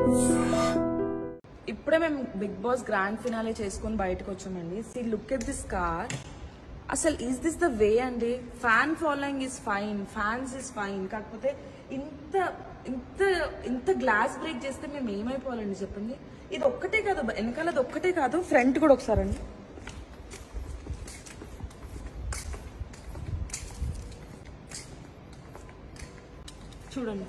ఇప్పుడే మేము big boss grand finale చేసుకొని బయటకు వచ్చామండి see look at this car అసలు ఈజ్ దిస్ ద వే అండి fan following is fine fans is fine కాకపోతే ఇంత ఇంత ఇంత గ్లాస్ బ్రేక్ చేస్తే మేము ఏమైపోవాలండి చెప్పండి ఇది ఒక్కటే కాదు వెనకాల అది ఒక్కటే కాదు ఫ్రంట్ కూడా ఒకసారి అండి చూడండి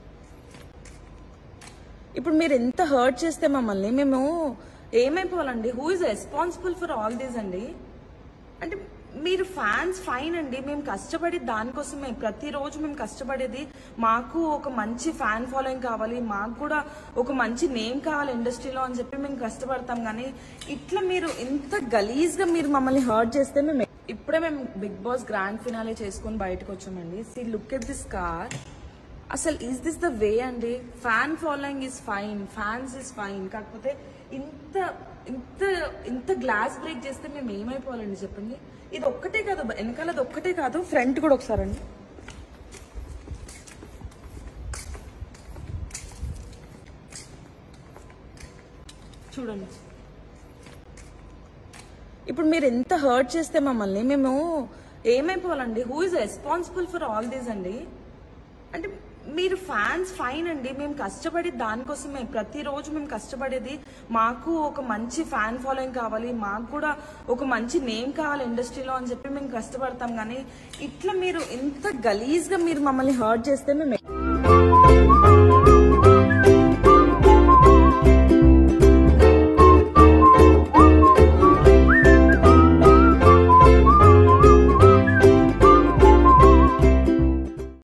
ఇప్పుడు మీరు ఎంత హర్ట్ చేస్తే మమ్మల్ని మేము ఏమైపోవాలండి who is responsible for all these అండి అంటే మీరు ఫ్యాన్స్ ఫైన్ అండి మేము కష్టపడి దానికోసమే ప్రతిరోజు మేము కష్టపడేది మాకు ఒక మంచి ఫ్యాన్ ఫాలోయింగ్ కావాలి మాకు కూడా ఒక మంచి నేమ్ కావాలి ఇండస్ట్రీలో అని చెప్పి మేము కష్టపడతాం కానీ ఇట్లా మీరు ఇంత గలీజ్గా మీరు మమ్మల్ని హర్ట్ చేస్తే మేము ఇప్పుడే మేము బిగ్ బాస్ గ్రాండ్ ఫినాలే చేసుకొని బయటకు వచ్చామండి see look at this car అసలు ఈజ్ దిస్ ద వే అండి fan following is fine fans is fine కాకపోతే ఇంత ఇంత ఇంత గ్లాస్ బ్రేక్ చేస్తే మేము ఏమైపోవాలండి చెప్పండి ఇది ఒక్కటే కాదు వెనకాల అది ఒక్కటే కాదు ఫ్రంట్ కూడా ఒకసారి అండి చూడండి ఇప్పుడు మీరు ఎంత హర్ట్ చేస్తే మమ్మల్ని మేము ఏమైపోవాలండి who is responsible for all these అండి అంటే మీరు ఫ్యాన్స్ ఫైన్ అండి మేము కష్టపడి దానికోసమే ప్రతిరోజు మేము కష్టపడేది మాకు ఒక మంచి ఫ్యాన్ ఫాలోయింగ్ కావాలి మాకు కూడా ఒక మంచి నేమ్ కావాలి ఇండస్ట్రీలో అని చెప్పి మేము కష్టపడతాం కానీ ఇట్లా మీరు ఇంత గలీజ్గా మీరు మమ్మల్ని హర్ట్ చేస్తే మేము